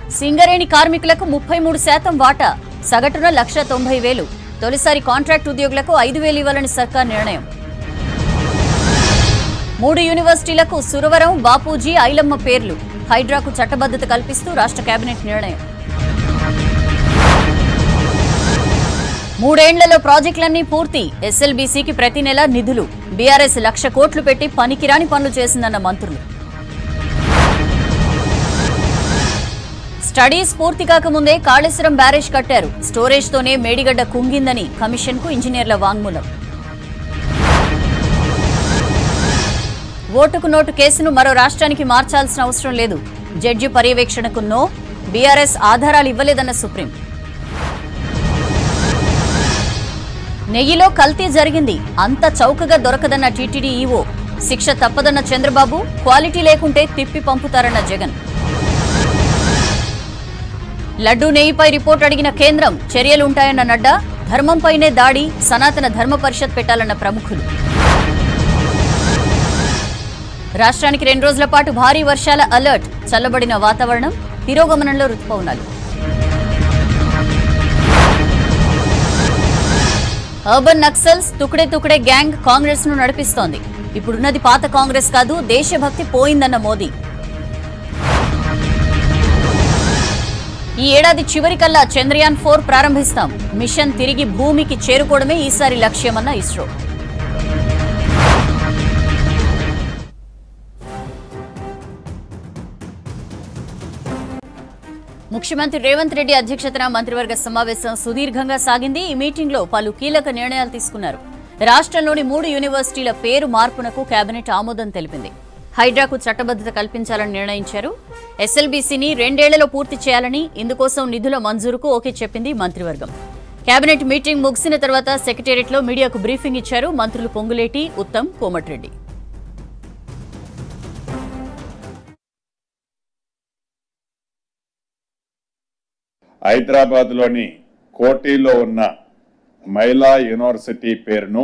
సింగరేణి కార్మికులకు ముప్పై మూడు శాతం వాటా సగటున లక్ష తొంభై వేలు తొలిసారి కాంట్రాక్ట్ ఉద్యోగులకు ఐదు వేలు ఇవ్వాలని సర్కార్ నిర్ణయం మూడు యూనివర్సిటీలకు సురవరం బాపూజీ ఐలమ్మ పేర్లు హైడ్రాకు చట్టబద్ధత కల్పిస్తూ రాష్ట్ర కేబినెట్ నిర్ణయం మూడేండ్లలో ప్రాజెక్టులన్నీ పూర్తి ఎస్ఎల్బీసీకి ప్రతి నెల నిధులు బీఆర్ఎస్ లక్ష కోట్లు పెట్టి పనికిరాని పనులు చేసిందన్న మంత్రులు స్టడీస్ పూర్తి కాకముందే కాళేశ్వరం బ్యారేజ్ కట్టారు స్టోరేజ్తోనే మేడిగడ్డ కుంగిందని కమిషన్కు ఇంజనీర్ల వాంగ్మూలం ఓటుకు నోటు కేసును మరో రాష్ట్రానికి మార్చాల్సిన అవసరం లేదు జడ్జి పర్యవేక్షణకు నో బీఆర్ఎస్ ఆధారాలు ఇవ్వలేదన్న సుప్రీం నెయ్యిలో కల్తీ జరిగింది అంత చౌకగా దొరకదన్న టీటీడీ ఈవో శిక్ష తప్పదన్న చంద్రబాబు క్వాలిటీ లేకుంటే తిప్పి పంపుతారన్న జగన్ లడ్డూ నెయ్యిపై రిపోర్ట్ అడిగిన కేంద్రం చర్యలుంటాయన్న నడ్డా ధర్మంపైనే దాడి సనాతన ధర్మ పరిషత్ పెట్టాలన్న ప్రముఖులు రాష్ట్రానికి రెండు రోజుల పాటు భారీ వర్షాల అలర్ట్ చల్లబడిన వాతావరణం తిరోగమనంలో రుతుపవనాలు urban Naxals tukde tukde gang Congress ను నడిపిస్తోంది ఇప్పుడున్నది పాత కాంగ్రెస్ కాదు దేశభక్తి పోయిందన్న మోదీ ఈ ఏడాది చివరికల్లా చంద్రయాన్ ఫోర్ ప్రారంభిస్తాం మిషన్ తిరిగి భూమికి చేరుకోవడమే ఈసారి లక్ష్యమన్న ఇస్రో ముఖ్యమంత్రి రేవంత్ రెడ్డి అధ్యక్షతన మంత్రివర్గ సమావేశం సుదీర్ఘంగా సాగింది ఈ మీటింగ్లో పలు కీలక నిర్ణయాలు తీసుకున్నారు రాష్ట్రంలోని మూడు యూనివర్సిటీల పేరు మార్పునకు కేబినెట్ ఆమోదం తెలిపింది హైడ్రాకు చట్టబద్ధత కల్పించాలని నిర్ణయించారు ఎస్ఎల్బీసీని రెండేళ్లలో పూర్తి చేయాలని ఇందుకోసం నిధుల మంజూరుకు ఓకే చెప్పింది మంత్రివర్గం కేబినెట్ మీటింగ్ ముగిసిన తర్వాత సెక్రటేరియట్లో మీడియాకు బ్రీఫింగ్ ఇచ్చారు మంత్రులు పొంగులేటి ఉత్తమ్ కోమటిరెడ్డి హైదరాబాద్లోని కోటిలో ఉన్న మహిళా యూనివర్సిటీ పేరును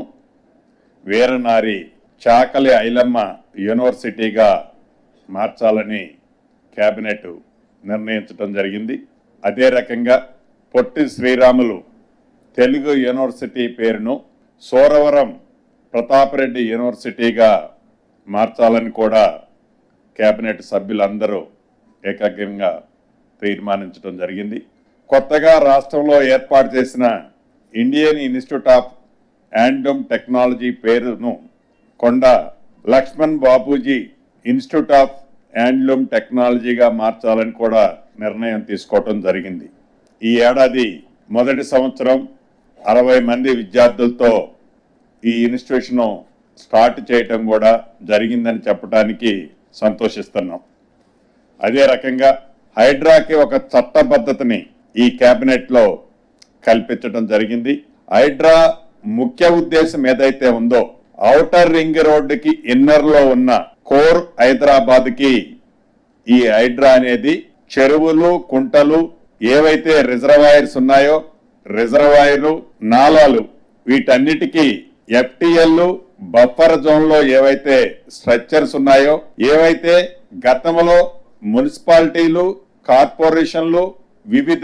వీరనారి చాకలి ఐలమ్మ యూనివర్సిటీగా మార్చాలని కేబినెట్ నిర్ణయించడం జరిగింది అదే రకంగా పొట్టి శ్రీరాములు తెలుగు యూనివర్సిటీ పేరును సోరవరం ప్రతాపరెడ్డి యూనివర్సిటీగా మార్చాలని కూడా కేబినెట్ సభ్యులందరూ ఏకాగ్రంగా తీర్మానించడం జరిగింది కొత్తగా రాష్ట్రంలో ఏర్పాటు చేసిన Indian institute of handloom technology పేరును Konda Laxman Bapuji institute of handloom టెక్నాలజీగా మార్చాలని కూడా నిర్ణయం తీసుకోవటం జరిగింది ఈ ఏడాది మొదటి సంవత్సరం అరవై మంది విద్యార్థులతో ఈ ఇన్స్టిట్యూషన్ స్టార్ట్ చేయటం కూడా జరిగిందని చెప్పడానికి సంతోషిస్తున్నాం అదే రకంగా హైడ్రాకి ఒక చట్టబద్ధతని ఈ కేబినెట్ లో కల్పించడం జరిగింది హైడ్రా ముఖ్య ఉద్దేశం ఏదైతే ఉందో ఔటర్ రింగ్ రోడ్డుకి ఇన్నర్ లో ఉన్న కోర్ హైదరాబాద్ కి ఈ హైడ్రా అనేది చెరువులు కుంటలు ఏవైతే రిజర్వాయర్స్ ఉన్నాయో రిజర్వాయర్లు నాలాలు వీటన్నిటికీ ఎఫ్టిఎల్ బఫర్ జోన్ లో ఏవైతే స్ట్రక్చర్స్ ఉన్నాయో ఏవైతే గతంలో మున్సిపాలిటీలు కార్పొరేషన్లు వివిధ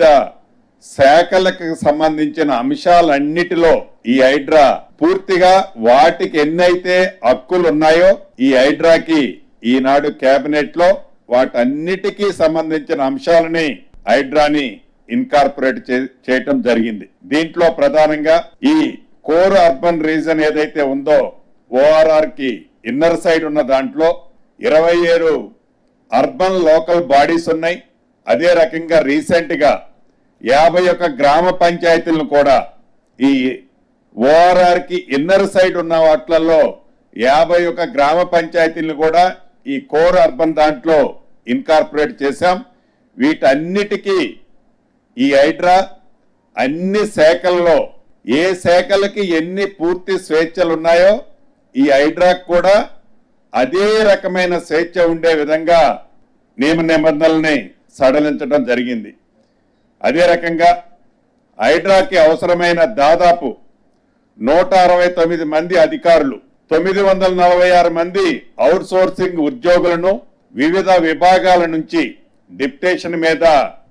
శాఖలకు సంబంధించిన అంశాలన్నిటిలో ఈ హైడ్రా పూర్తిగా వాటికి ఎన్నైతే హక్కులు ఉన్నాయో ఈ హైడ్రాకి ఈనాడు కేబినెట్ లో వాటన్నిటికీ సంబంధించిన అంశాలని హైడ్రాని ఇన్కార్పొరేట్ చే- చేయటం జరిగింది దీంట్లో ప్రధానంగా ఈ కోర్ అర్బన్ రీజన్ ఏదైతే ఉందో ఓఆర్ఆర్ కి ఇన్నర్ సైడ్ ఉన్న దాంట్లో ఇరవై ఏడు అర్బన్ లోకల్ బాడీస్ ఉన్నాయి అదే రకంగా రీసెంట్ గా యాభై ఒక్క గ్రామ పంచాయతీలను కూడా ఈ ఓఆర్ఆర్ కి ఇన్నర్ సైడ్ ఉన్న వాటిలలో యాభై ఒక్క గ్రామ పంచాయతీలను కూడా ఈ కోర్ అర్బన్ దాంట్లో ఇన్కార్పొరేట్ చేశాం వీటన్నిటికీ ఈ హైడ్రా అన్ని శాఖల్లో ఏ శాఖలకి ఎన్ని పూర్తి స్వేచ్ఛలు ఉన్నాయో ఈ హైడ్రాక్ కూడా అదే రకమైన స్వేచ్ఛ ఉండే విధంగా నియమ నిబంధనల్ని సడలించడం జరిగింది అదే రకంగా హైడ్రాకి అవసరమైన దాదాపు నూట అరవై తొమ్మిది మంది అధికారులు తొమ్మిది వందల నలభై ఆరు మంది అవుట్ సోర్సింగ్ ఉద్యోగులను వివిధ విభాగాల నుంచి డిప్టేషన్ మీద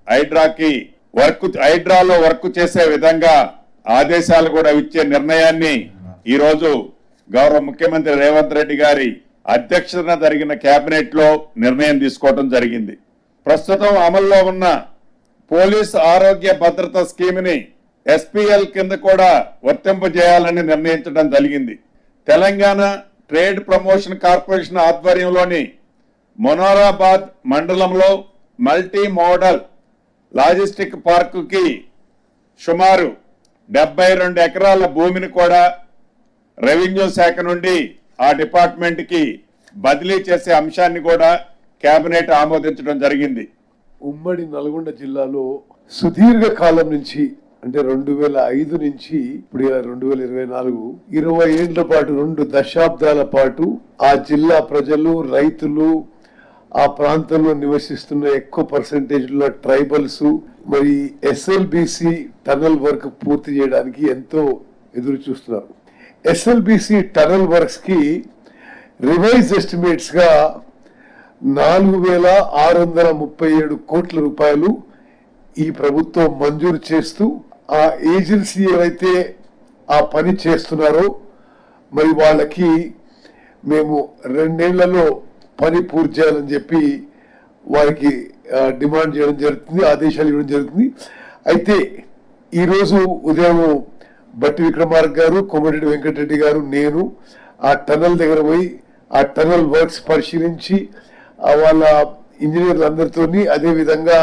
హైడ్రాకి వర్క్ హైడ్రాలో వర్క్ చేసే విధంగా ఆదేశాలు కూడా ఇచ్చే నిర్ణయాన్ని ఈ రోజు గౌరవ ముఖ్యమంత్రి రేవంత్ రెడ్డి గారి అధ్యక్షతన జరిగిన కేబినెట్ లో నిర్ణయం తీసుకోవడం జరిగింది ప్రస్తుతం అమల్లో ఉన్న పోలీస్ ఆరోగ్య భద్రత స్కీమ్ని ఎస్పీఎల్ కింద కూడా వర్తింపజేయాలని నిర్ణయించడం జరిగింది తెలంగాణ ట్రేడ్ ప్రమోషన్ కార్పొరేషన్ ఆధ్వర్యంలోని మొనారాబాద్ మండలంలో మల్టీ మోడల్ లాజిస్టిక్ పార్కుకి సుమారు డెబ్బై రెండు ఎకరాల భూమిని కూడా రెవెన్యూ శాఖ నుండి ఆ డిపార్ట్మెంట్ కి బదిలీ చేసే అంశాన్ని కూడా కేబినెట్ ఆమోదించడం జరిగింది ఉమ్మడి నల్గొండ జిల్లాలో సుదీర్ఘ కాలం నుంచి అంటే రెండు వేల ఐదు నుంచి ఇప్పుడు ఇలా రెండు వేల ఇరవై నాలుగు ఇరవై ఏళ్ల పాటు రెండు దశాబ్దాల పాటు ఆ జిల్లా ప్రజలు రైతులు ఆ ప్రాంతంలో నివసిస్తున్న ఎక్కువ పర్సంటేజ్ లో ట్రైబల్స్ మరి ఎస్ఎల్బిసి టనల్ వర్క్ పూర్తి చేయడానికి ఎంతో ఎదురు చూస్తున్నారు ఎస్ఎల్బిసి టనల్ వర్క్స్ కి రివైజ్ ఎస్టిమేట్స్ గా నాలుగు వేల ఆరు వందల ముప్పై ఏడు కోట్ల రూపాయలు ఈ ప్రభుత్వం మంజూరు చేస్తూ ఆ ఏజెన్సీ ఏవైతే ఆ పని చేస్తున్నారో మరి వాళ్ళకి మేము రెండేళ్లలో పని పూర్తి చేయాలని చెప్పి వారికి ఆ, డిమాండ్ చేయడం జరుగుతుంది ఆదేశాలు ఇవ్వడం జరుగుతుంది అయితే ఈరోజు ఉదయం బట్టి విక్రమార్క గారు కోమటిరెడ్డి వెంకటరెడ్డి గారు నేను ఆ టనల్ దగ్గర పోయి ఆ టనల్ వర్క్స్ పరిశీలించి ఆ వాళ్ళ ఇంజనీర్లందరితోని అదే విధంగా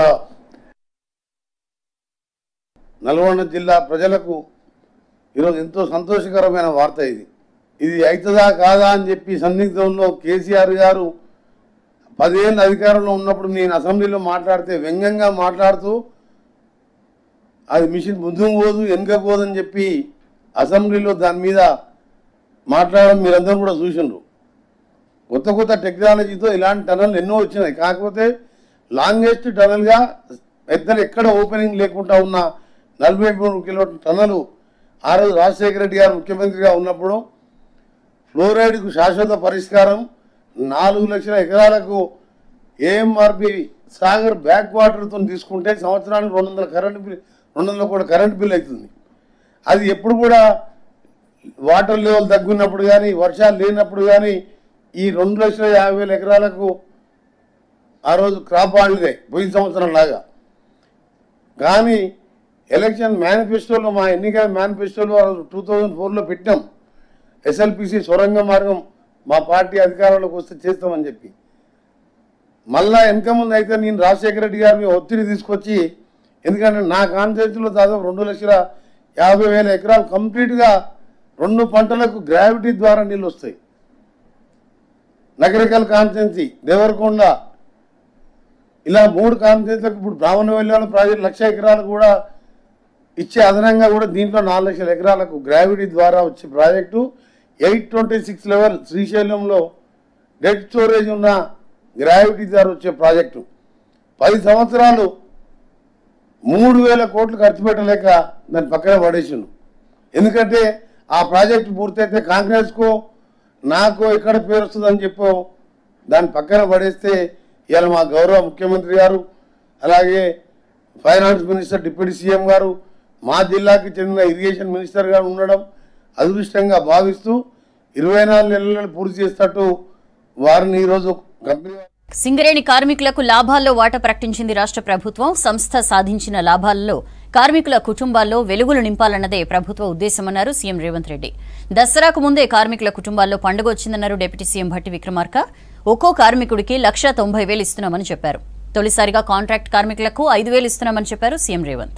నల్గొండ జిల్లా ప్రజలకు ఈరోజు ఎంతో సంతోషకరమైన వార్త ఇది ఇది అవుతుందా కాదా అని చెప్పి సందిగ్ధంలో కేసీఆర్ గారు పదేళ్ళ అధికారంలో ఉన్నప్పుడు నేను అసెంబ్లీలో మాట్లాడితే వ్యంగ్యంగా మాట్లాడుతూ అది మిషన్ ముందుకు పోదు వెనుక పోదని చెప్పి అసెంబ్లీలో దాని మీద మాట్లాడడం మీరందరూ కూడా చూసిండ్రు కొత్త కొత్త టెక్నాలజీతో ఇలాంటి టనల్ ఎన్నో వచ్చినాయి కాకపోతే లాంగెస్ట్ టనల్గా పెద్దలు ఎక్కడ ఓపెనింగ్ లేకుండా ఉన్న నలభై మూడు కిలో టనలు ఆ రోజు రాజశేఖర రెడ్డి గారు ముఖ్యమంత్రిగా ఉన్నప్పుడు ఫ్లోరైడ్కు శాశ్వత పరిష్కారం నాలుగు లక్షల ఎకరాలకు ఏఎంఆర్పి సాగర్ బ్యాక్ వాటర్తో తీసుకుంటే సంవత్సరానికి రెండు వందల కరెంట్ బిల్ రెండు వందల కూడా కరెంట్ బిల్ అవుతుంది అది ఎప్పుడు కూడా వాటర్ లెవెల్ తగ్గున్నప్పుడు కానీ వర్షాలు లేనప్పుడు కానీ ఈ రెండు లక్షల యాభై వేల ఎకరాలకు ఆ రోజు క్రాప్ హాలిడే పోయిన సంవత్సరం లాగా కానీ ఎలక్షన్ మేనిఫెస్టోలో మా ఎన్నికల మేనిఫెస్టోలో టూ థౌజండ్ ఫోర్లో పెట్టాం ఎస్ఎల్పిసి సొరంగ మార్గం మా పార్టీ అధికారంలోకి వస్తే చేస్తామని చెప్పి మళ్ళా వెనక ముందు అయితే నేను రాజశేఖర రెడ్డి గారి మీద ఒత్తిడి తీసుకొచ్చి ఎందుకంటే నా కాన్స్టిట్యూన్సీలో దాదాపు రెండు లక్షల యాభై వేల ఎకరాలు కంప్లీట్గా రెండు పంటలకు గ్రావిటీ ద్వారా నీళ్ళు వస్తాయి నగరికల్ కాన్స్టిట్యున్సీ దేవరకొండ ఇలా మూడు కాన్స్టిట్యున్సీలకు ఇప్పుడు బ్రాహ్మణ వెళ్ళాల ప్రాజెక్ట్ లక్ష ఎకరాలు కూడా ఇచ్చే అదనంగా కూడా దీంట్లో నాలుగు లక్షల ఎకరాలకు గ్రావిటీ ద్వారా వచ్చే project eight twenty six level శ్రీశైలంలో డెడ్ స్టోరేజ్ ఉన్న గ్రావిటీ ద్వారా వచ్చే ప్రాజెక్టు పది సంవత్సరాలు మూడు వేల కోట్లు ఖర్చు పెట్టలేక దాన్ని పక్కన పడేసిండు ఎందుకంటే ఆ ప్రాజెక్టు పూర్తయితే కాంగ్రెస్కో నాకో ఎక్కడ పేరు వస్తుందని చెప్పో దాన్ని పక్కన పడేస్తే ఇవాళ మా గౌరవ ముఖ్యమంత్రి గారు అలాగే ఫైనాన్స్ మినిస్టర్ డిప్యూటీ సీఎం గారు మా జిల్లాకి చెందిన ఇరిగేషన్ మినిస్టర్ గారు ఉండడం అదృష్టంగా భావిస్తూ ఇరవై నాలుగు నెలలను పూర్తి చేస్తట్టు వారిని ఈరోజు కంపెనీ సింగరేణి కార్మికులకు లాభాల్లో వాటా ప్రకటించింది రాష్ట్ర ప్రభుత్వం సంస్థ సాధించిన లాభాలలో కార్మికుల కుటుంబాల్లో వెలుగులు నింపాలన్నదే ప్రభుత్వ ఉద్దేశమన్నారు సీఎం రేవంత్ రెడ్డి దసరాకు ముందే కార్మికుల కుటుంబాల్లో పండుగ వచ్చిందన్నారు డిప్యూటీ సీఎం భట్టి విక్రమార్క ఒక్కో కార్మికుడికి లక్ష తొంభై వేలు ఇస్తున్నామని చెప్పారు తొలిసారిగా కాంట్రాక్ట్ కార్మికులకు ఐదు వేలు ఇస్తున్నామని చెప్పారు సీఎం రేవంత్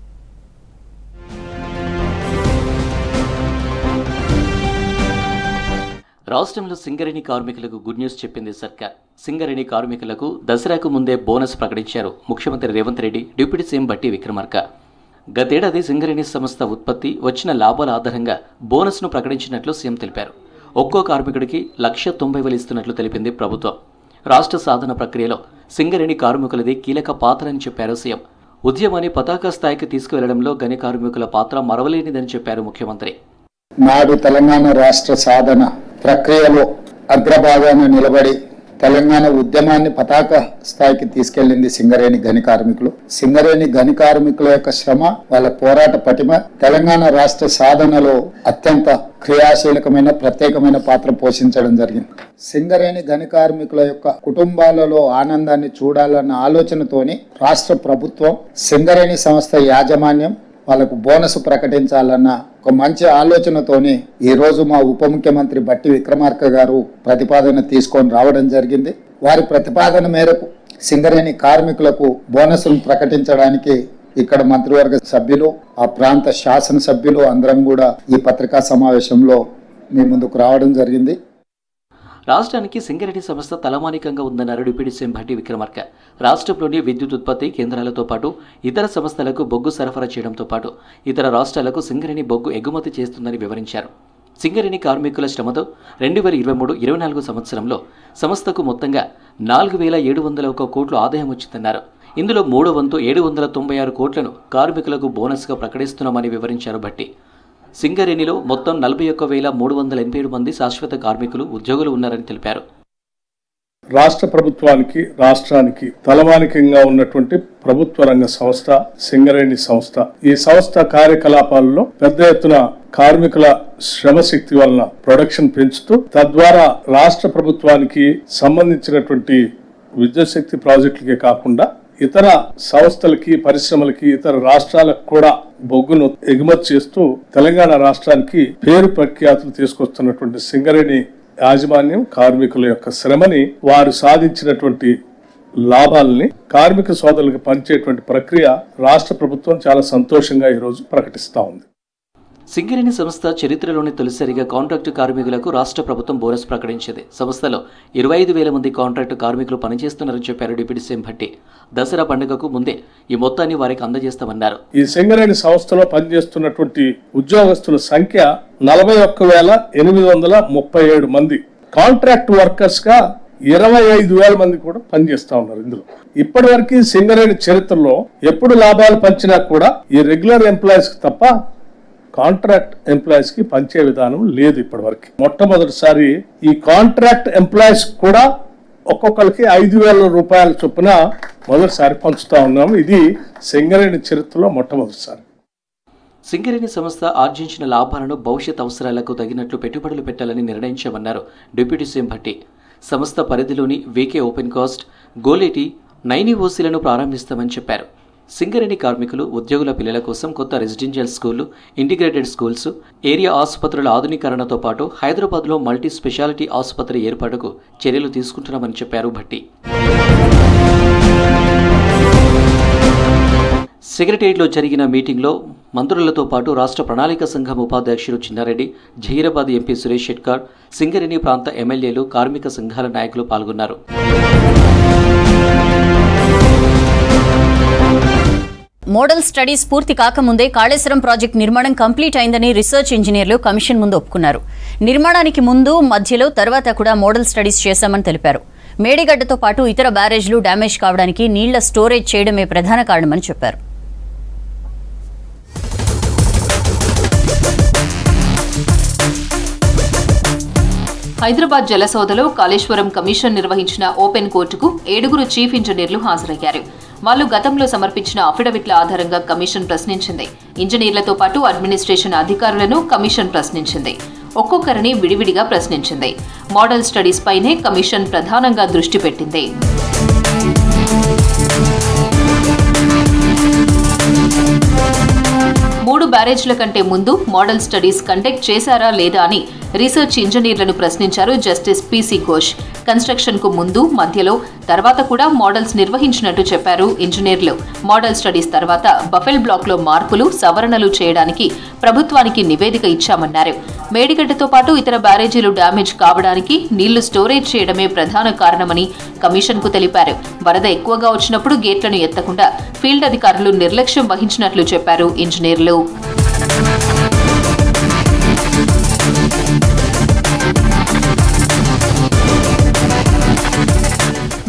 రాష్ట్రంలో సింగరేణి కార్మికులకు గుడ్ న్యూస్ చెప్పింది సర్కార్ సింగరేణి కార్మికులకు దసరాకు ముందే బోనస్ ప్రకటించారు ముఖ్యమంత్రి రేవంత్ రెడ్డి డిప్యూటీ సీఎం బట్టి విక్రమార్క గతేడాది సింగరేణి సంస్థ ఉత్పత్తి వచ్చిన లాభాల ఆధారంగా బోనస్ను ప్రకటించినట్లు సీఎం తెలిపారు ఒక్కో కార్మికుడికి లక్ష తొంభై వేలు ఇస్తున్నట్లు తెలిపింది ప్రభుత్వం రాష్ట్ర సాధన ప్రక్రియలో సింగరేణి కార్మికులది కీలక పాత్ర అని చెప్పారు సీఎం ఉద్యమాన్ని పతాక స్థాయికి తీసుకువెళ్లడంలో గని కార్మికుల పాత్ర మరవలేనిదని చెప్పారు ముఖ్యమంత్రి నాడు తెలంగాణ రాష్ట్ర సాధన ప్రక్రియలో అగ్రభాగాన నిలబడి తెలంగాణ ఉద్యమాన్ని పతాక స్థాయికి తీసుకెళ్లింది సింగరేణి గని కార్మికులు సింగరేణి గని కార్మికుల యొక్క శ్రమ వాళ్ళ పోరాట పటిమ తెలంగాణ రాష్ట్ర సాధనలో అత్యంత క్రియాశీలకమైన ప్రత్యేకమైన పాత్ర పోషించడం జరిగింది సింగరేణి గని కార్మికుల యొక్క కుటుంబాలలో ఆనందాన్ని చూడాలన్న ఆలోచనతోని రాష్ట్ర ప్రభుత్వం సింగరేణి సంస్థ యాజమాన్యం వాళ్ళకు బోనస్ ప్రకటించాలన్న ఒక మంచి ఆలోచనతోని ఈ రోజు మా ఉప ముఖ్యమంత్రి బట్టి విక్రమార్క గారు ప్రతిపాదన తీసుకొని రావడం జరిగింది వారి ప్రతిపాదన మేరకు సింగరేణి కార్మికులకు బోనస్ను ప్రకటించడానికి ఇక్కడ మంత్రివర్గ సభ్యులు ఆ ప్రాంత శాసనసభ్యులు అందరం కూడా ఈ పత్రికా సమావేశంలో మీ ముందుకు రావడం జరిగింది రాష్ట్రానికి సింగరేణి సంస్థ తలమానికంగా ఉందన్నారు డిప్యూటీ సీఎం భట్టి విక్రమార్క రాష్ట్రంలోని విద్యుత్ ఉత్పత్తి కేంద్రాలతో పాటు ఇతర సంస్థలకు బొగ్గు సరఫరా చేయడంతో పాటు ఇతర రాష్ట్రాలకు సింగరేణి బొగ్గు ఎగుమతి చేస్తుందని వివరించారు సింగరేణి కార్మికుల శ్రమతో రెండు వేల ఇరవై మూడు ఇరవై నాలుగు సంవత్సరంలో సంస్థకు మొత్తంగా నాలుగు వేల ఏడు వందల ఒక కోట్లు ఆదాయం వచ్చిందన్నారు ఇందులో మూడో వంతు ఏడు వందల తొంభై ఆరు కోట్లను కార్మికులకు బోనస్గా ప్రకటిస్తున్నామని వివరించారు భట్టి సింగరేణిలో మొత్తం నలభై ఒక్క వేల మూడు వందల ఎనభై ఏడు మంది శాశ్వత కార్మికులు ఉద్యోగులు ఉన్నారని తెలిపారు రాష్ట్ర ప్రభుత్వానికి రాష్ట్రానికి తలమానికంగా ఉన్నటువంటి ప్రభుత్వ రంగ సంస్థ సింగరేణి సంస్థ ఈ సంస్థ కార్యకలాపాలలో పెద్ద ఎత్తున కార్మికుల శ్రమశక్తి వలన ప్రొడక్షన్ పెంచుతూ తద్వారా రాష్ట్ర ప్రభుత్వానికి సంబంధించినటువంటి విద్యుత్ శక్తి ప్రాజెక్టులకే కాకుండా ఇతర సంస్థలకి పరిశ్రమలకి ఇతర రాష్ట్రాలకు కూడా బొగ్గును ఎగుమతి చేస్తూ తెలంగాణ రాష్ట్రానికి పేరు ప్రఖ్యాతులు తీసుకొస్తున్నటువంటి సింగరేణి యాజమాన్యం కార్మికుల యొక్క శ్రమని వారు సాధించినటువంటి లాభాలని కార్మిక సోదరులకు పంచేటువంటి ప్రక్రియ రాష్ట్ర ప్రభుత్వం చాలా సంతోషంగా ఈరోజు ప్రకటిస్తా ఉంది సింగరేణి సంస్థ చరిత్రలోని తొలిసారిగా కాంట్రాక్టు కార్మికులకు రాష్ట్ర ప్రభుత్వం బోనస్ ప్రకటించింది సంస్థలో ఇరవై ఐదు వేల మంది కాంట్రాక్టు కార్మికులు పనిచేస్తున్నారని చెప్పారు డిప్యూటీ సీఎం భట్టి దసరా పండుగకు ముందే ఈ మొత్తాన్ని వారికి అందజేస్తామన్నారు ఈ సింగరేణి సంస్థలో పనిచేస్తున్నటువంటి ఉద్యోగస్తుల సంఖ్య నలభై ఒక్క వేల ఎనిమిది వందల ముప్పై ఏడు మంది కాంట్రాక్ట్ వర్కర్స్ గా ఇరవై ఐదు వేల మంది కూడా పనిచేస్తా ఉన్నారు ఇందులో ఇప్పటి వరకు సింగరేణి చరిత్రలో ఎప్పుడు లాభాలు పంచినా కూడా ఈ రెగ్యులర్ ఎంప్లాయీస్ తప్ప కాంట్రాక్ట్ ఎంప్లాయీస్ కి పంచే విధానం లేదు ఇప్పటి వరకు మొట్టమొదటిసారి ఈ కాంట్రాక్ట్ ఎంప్లాయీస్ కూడా ఒక్కొక్కరికి ఐదు వేల రూపాయల చొప్పున మొదటిసారి పంచుతా ఉన్నాము ఇది సింగరేణి చరిత్రలో మొట్టమొదటిసారి సింగరేణి సంస్థ ఆర్జించిన లాభాలను భవిష్యత్ అవసరాలకు తగినట్లు పెట్టుబడులు పెట్టాలని నిర్ణయించామన్నారు డిప్యూటీ సీఎం భట్టి సంస్థ పరిధిలోని VK open cast Goleti Naini ఓసీలను ప్రారంభిస్తామని చెప్పారు సింగరేణి కార్మికులు ఉద్యోగుల పిల్లల కోసం కొత్త రెసిడెన్షియల్ స్కూళ్లు ఇంటిగ్రేటెడ్ స్కూల్స్ ఏరియా ఆసుపత్రుల ఆధునీకరణతో పాటు హైదరాబాద్లో మల్టీ స్పెషాలిటీ ఆసుపత్రి ఏర్పాటుకు చర్యలు తీసుకుంటున్నామని చెప్పారు భట్టి సెక్రటేరియట్లో జరిగిన మీటింగ్లో మంత్రులతో పాటు రాష్ట్ర ప్రణాళిక సంఘం ఉపాధ్యక్షుడు చిన్నారెడ్డి జహీరాబాద్ ఎంపీ సురేష్ షెట్కార్ సింగరేణి ప్రాంత ఎమ్మెల్యేలు కార్మిక సంఘాల నాయకులు పాల్గొన్నారు మోడల్ స్టడీస్ పూర్తి కాకముందే కాళేశ్వరం ప్రాజెక్ట్ నిర్మాణం కంప్లీట్ అయిందని రీసెర్చ్ ఇంజనీర్లు కమిషన్ ముందు ఒప్పుకున్నారు నిర్మాణానికి ముందు మధ్యలో తర్వాత కూడా మోడల్ స్టడీస్ చేశామని తెలిపారు మేడిగడ్డతో పాటు ఇతర బ్యారేజ్లు డ్యామేజ్ కావడానికి నీళ్ల స్టోరేజ్ చేయడమే ప్రధాన కారణమని చెప్పారు హైదరాబాద్ జలసౌదలో కాళేశ్వరం కమిషన్ నిర్వహించిన ఓపెన్ కోర్టుకు ఏడుగురు చీఫ్ ఇంజనీర్లు హాజరయ్యారు వాళ్ళు గతంలో సమర్పించిన అఫిడవిట్ల ఆధారంగా కమిషన్ ప్రశ్నించింది ఇంజనీర్లతో పాటు అడ్మినిస్ట్రేషన్ అధికారులను కమిషన్ ప్రశ్నించింది ఒక్కొక్కరిని విడివిడిగా ప్రశ్నించింది మోడల్ స్టడీస్ పైనే కమిషన్ ప్రధానంగా దృష్టి పెట్టింది మూడు బ్యారేజ్ల కంటే ముందు మోడల్ స్టడీస్ కండక్ట్ చేశారా లేదా అని రీసెర్చ్ ఇంజనీర్లను ప్రశ్నించారు జస్టిస్ పిసి ఘోష్ కన్స్ట్రక్షన్ కు ముందు మధ్యలో తర్వాత కూడా మోడల్స్ నిర్వహించినట్టు చెప్పారు ఇంజనీర్లు మోడల్ స్టడీస్ తర్వాత బఫెల్ బ్లాక్ లో మార్పులు సవరణలు చేయడానికి ప్రభుత్వానికి నివేదిక ఇచ్చామన్నారు మేడిగడ్డతో పాటు ఇతర బ్యారేజీలు డ్యామేజ్ కావడానికి నీళ్లు స్టోరేజ్ చేయడమే ప్రధాన కారణమని కమిషన్ కు తెలిపారు వరద ఎక్కువగా వచ్చినప్పుడు గేట్లను ఎత్తకుండా ఫీల్డ్ అధికారులు నిర్లక్ష్యం వహించినట్లు చెప్పారు ఇంజనీర్లు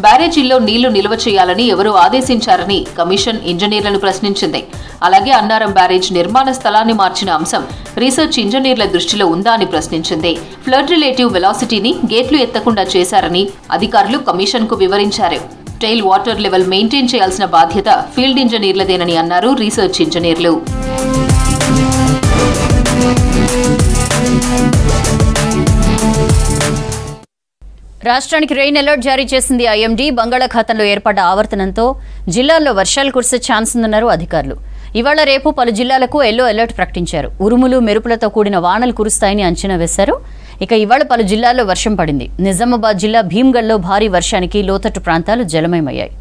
బ్యారేజీల్లో నీళ్లు నిల్వ చేయాలని ఎవరు ఆదేశించారని కమిషన్ ఇంజనీర్లను ప్రశ్నించింది అలాగే అన్నారం బ్యారేజ్ నిర్మాణ స్థలాన్ని మార్చిన అంశం రీసెర్చ్ ఇంజనీర్ల దృష్టిలో ఉందా అని ప్రశ్నించింది ఫ్లడ్ రిలేటివ్ వెలాసిటీని గేట్లు ఎత్తకుండా చేశారని అధికారులు కమిషన్కు వివరించారు టైల్ వాటర్ లెవెల్ మెయింటైన్ చేయాల్సిన బాధ్యత ఫీల్డ్ ఇంజనీర్లదేనని అన్నారు రీసెర్చ్ ఇంజనీర్లు రాష్ట్రానికి రెయిన్ అలర్ట్ జారీ చేసింది ఐఎండీ బంగాళాఖాతంలో ఏర్పడ్డ ఆవర్తనంతో జిల్లాల్లో వర్షాలు కురిసే ఛాన్స్ ఉందన్నారు అధికారులు ఇవాళ రేపు పలు జిల్లాలకు ఎల్లో అలర్ట్ ప్రకటించారు ఉరుములు మెరుపులతో కూడిన వానలు కురుస్తాయని అంచనా వేశారు ఇక ఇవాళ పలు జిల్లాల్లో వర్షం పడింది నిజామాబాద్ జిల్లా భీమ్గల్లో భారీ వర్షానికి లోతట్టు ప్రాంతాలు జలమయమయ్యాయి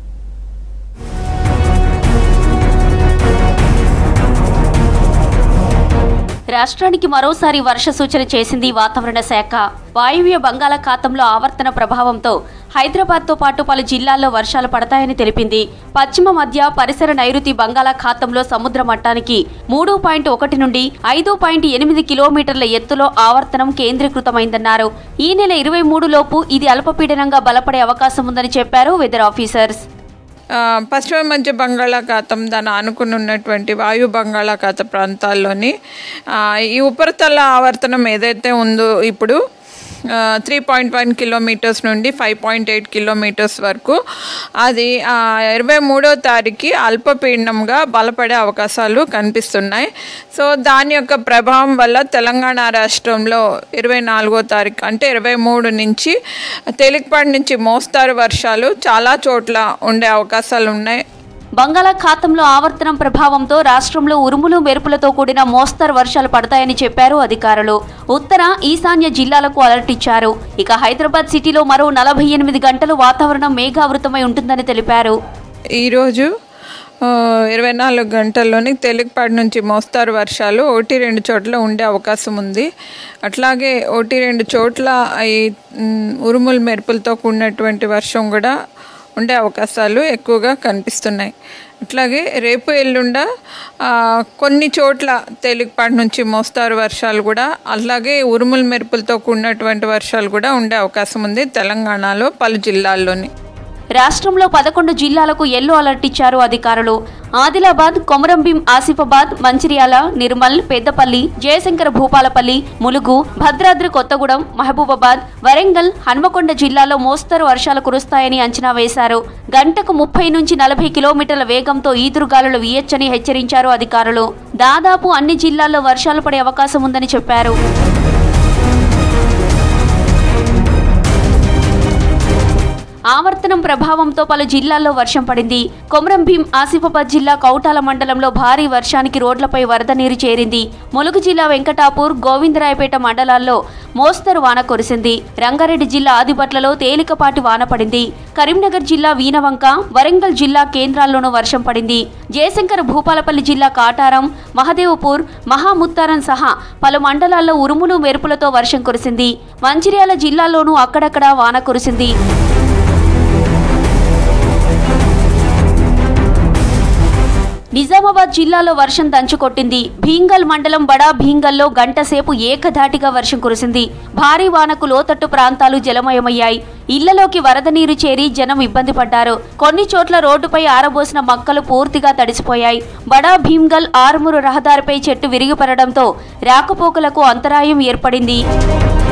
రాష్ట్రానికి మరోసారి వర్ష సూచన చేసింది వాతావరణ శాఖ వాయువ్య బంగాళాఖాతంలో ఆవర్తన ప్రభావంతో హైదరాబాద్తో పాటు పలు జిల్లాల్లో వర్షాలు పడతాయని తెలిపింది పశ్చిమ మధ్య పరిసర నైరుతి బంగాళాఖాతంలో సముద్ర మట్టానికి మూడు పాయింట్ ఒకటి నుండి ఐదు పాయింట్ ఎనిమిది కిలోమీటర్ల ఎత్తులో ఆవర్తనం కేంద్రీకృతమైందన్నారు ఈ నెల ఇరవై మూడు లోపు ఇది అల్పపీడనంగా బలపడే అవకాశం ఉందని చెప్పారు వెదర్ ఆఫీసర్స్ ఆ, పశ్చిమ మధ్య బంగాళాఖాతం దాని ఆనుకుని ఉన్నటువంటి వాయు బంగాళాఖాత ప్రాంతాల్లోని ఆ, ఈ ఉపరితల ఆవర్తనం ఏదైతే ఉందో ఇప్పుడు త్రీ పాయింట్ వన్ కిలోమీటర్స్ నుండి ఫైవ్ పాయింట్ ఎయిట్ కిలోమీటర్స్ వరకు అది ఇరవై మూడో తారీఖు అల్పపీడనంగా బలపడే అవకాశాలు కనిపిస్తున్నాయి సో దాని యొక్క ప్రభావం వల్ల తెలంగాణ రాష్ట్రంలో ఇరవై నాలుగో తారీఖు అంటే ఇరవై మూడు నుంచి తేలికపాటి నుంచి మోస్తారు వర్షాలు చాలా చోట్ల ఉండే అవకాశాలు ఉన్నాయి బంగాళాఖాతంలో ఆవర్తనం ప్రభావంతో రాష్ట్రంలో ఉరుములు మెరుపులతో కూడిన మోస్తరు వర్షాలు పడతాయని చెప్పారు అధికారులు ఉత్తర ఈశాన్య జిల్లాలకు అలర్ట్ ఇచ్చారు ఇక హైదరాబాద్ సిటీలో మరో నలభై ఎనిమిది గంటలు వాతావరణం మేఘావృతమై ఉంటుందని తెలిపారు ఈరోజు ఆ, ఇరవై నాలుగు గంటల్లోని తేలికపాటి నుంచి మోస్తారు వర్షాలు ఒకటి రెండు చోట్ల ఉండే అవకాశం ఉంది అట్లాగే ఒకటి రెండు చోట్ల ఈ మ్, ఉరుములు మెరుపులతో కూడినటువంటి వర్షం కూడా ఉండే అవకాశాలు ఎక్కువగా కనిపిస్తున్నాయి అట్లాగే రేపు ఎల్లుండ ఆ, కొన్ని చోట్ల తేలికపాటి నుంచి మోస్తారు వర్షాలు కూడా అలాగే ఉరుములు మెరుపులతో కూడినటువంటి వర్షాలు కూడా ఉండే అవకాశం ఉంది తెలంగాణలో పలు జిల్లాల్లోని రాష్ట్రంలో పదకొండు జిల్లాలకు ఎల్లో అలర్ట్ ఇచ్చారు అధికారులు ఆదిలాబాద్ కొమరంభీం ఆసిఫాబాద్ మంచిర్యాల నిర్మల్ పెద్దపల్లి జయశంకర భూపాలపల్లి ములుగు భద్రాద్రి కొత్తగూడెం మహబూబాబాద్ వరంగల్ హన్మకొండ జిల్లాలో మోస్తరు వర్షాలు కురుస్తాయని అంచనా వేశారు గంటకు ముప్పై నుంచి నలభై కిలోమీటర్ల వేగంతో ఈదురుగాలులు వీయొచ్చని హెచ్చరించారు అధికారులు దాదాపు అన్ని జిల్లాల్లో వర్షాలు పడే అవకాశం ఉందని చెప్పారు ఆవర్తనం ప్రభావంతో పలు జిల్లాల్లో వర్షం పడింది కొమరం భీం ఆసిఫాబాద్ జిల్లా కౌటాల మండలంలో భారీ వర్షానికి రోడ్లపై వరద నీరు చేరింది ములుగు జిల్లా వెంకటాపూర్ గోవిందరాయపేట మండలాల్లో మోస్తరు వాన కురిసింది రంగారెడ్డి జిల్లా ఆదిబట్లలో తేలికపాటి వాన పడింది కరీంనగర్ జిల్లా వీనవంక వరంగల్ జిల్లా కేంద్రాల్లోనూ వర్షం పడింది జయశంకర్ భూపాలపల్లి జిల్లా కాటారం మహదేవ్పూర్ మహాముత్తారం సహా పలు మండలాల్లో ఉరుములు మెరుపులతో వర్షం కురిసింది మంచిర్యాల జిల్లాలోనూ అక్కడక్కడ వాన కురిసింది నిజామాబాద్ జిల్లాలో వర్షం దంచుకొట్టింది భీంగల్ మండలం బడా భీంగల్లో గంటసేపు ఏకధాటిగా వర్షం కురిసింది భారీ వానకు లోతట్టు ప్రాంతాలు జలమయమయ్యాయి ఇళ్లలోకి వరద నీరు చేరి జనం ఇబ్బంది పడ్డారు కొన్ని చోట్ల రోడ్డుపై ఆరబోసిన మొక్కలు పూర్తిగా తడిసిపోయాయి బడా భీంగల్ ఆరుమూరు రహదారిపై చెట్టు విరిగిపడడంతో రాకపోకలకు అంతరాయం ఏర్పడింది